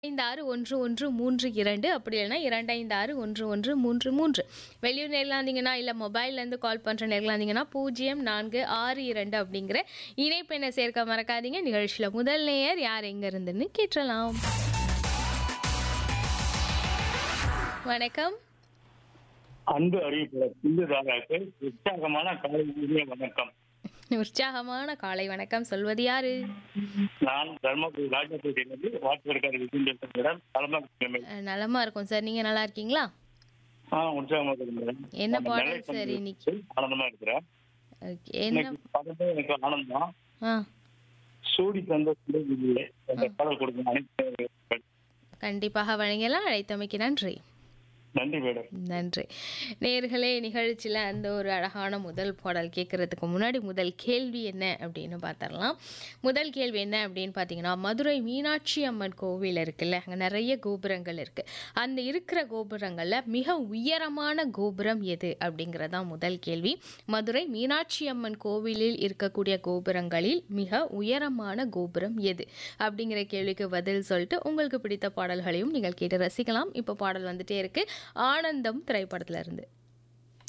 ஐந்து ஆறு ஒன்று ஒன்று மூன்று இரண்டு அப்படி இல்லைன்னா இரண்டு ஐந்து ஆறு ஒன்று ஒன்று மூன்று மூன்று வெளியூர் நேரில் இருந்தீங்கன்னா இல்லை மொபைல்லேருந்து கால் பண்ணுற நேரில் இருந்தீங்கன்னா பூஜ்ஜியம் நான்கு ஆறு இரண்டு அப்படிங்கிற இணைப்பெண்ணை சேர்க்க மறக்காதீங்க நிகழ்ச்சியில் முதல் நேயர் யார் எங்கே இருந்துன்னு கேட்டலாம் வணக்கம் அன்பு அறிவிப்பாளர் சிந்துதாராக்கு உற்சாகமான காலை இனிய வணக்கம் உற்சாகமான காலை வணக்கம் சொல்வது யாரு நான் தர்மபுரி ராஜபேட்டையிலிருந்து வாக்குவரக்கார விஜயேந்திரன் தலைமை கிழமை அஹ், நலமா இருக்கும் சார் நீங்க நல்லா இருக்கீங்களா ஆ உற்சாகமா இருக்கிறேன் மேடம். என்ன நான் பாடல் நெல்லை சரி சந்தை இன்னைக்கு? ஆனந்தமா இருக்கிறேன் Okay, என்ன இன்னைக்கு படமே எனக்கு ஆனந்தம் ஆ சூடி தந்த சிலையிலே அந்த பாடல் கொடுக்கும் அனைத்து கண்டிப்பாக வழங்கலாம் அழைத்தமைக்கு நன்றி நன்றி மேடம் நன்றி நேர்களே நிகழ்ச்சியில் அந்த ஒரு அழகான முதல் பாடல் கேட்குறதுக்கு முன்னாடி முதல் கேள்வி என்ன அப்படின்னு பார்த்துடலாம் முதல் கேள்வி என்ன அப்படின்னு பார்த்தீங்கன்னா மதுரை மீனாட்சி அம்மன் கோவில் இருக்குல்ல அங்கே நிறைய கோபுரங்கள் இருக்குது அந்த இருக்கிற கோபுரங்களில் மிக உயரமான கோபுரம் எது அப்படிங்கிறதான் முதல் கேள்வி மதுரை மீனாட்சி அம்மன் கோவிலில் இருக்கக்கூடிய கோபுரங்களில் மிக உயரமான கோபுரம் எது அப்படிங்கிற கேள்விக்கு பதில் சொல்லிட்டு உங்களுக்கு பிடித்த பாடல்களையும் நீங்கள் கேட்டு ரசிக்கலாம் இப்போ பாடல் வந்துட்டே இருக்கு ஆனந்தம் திரைப்படத்துல இருந்து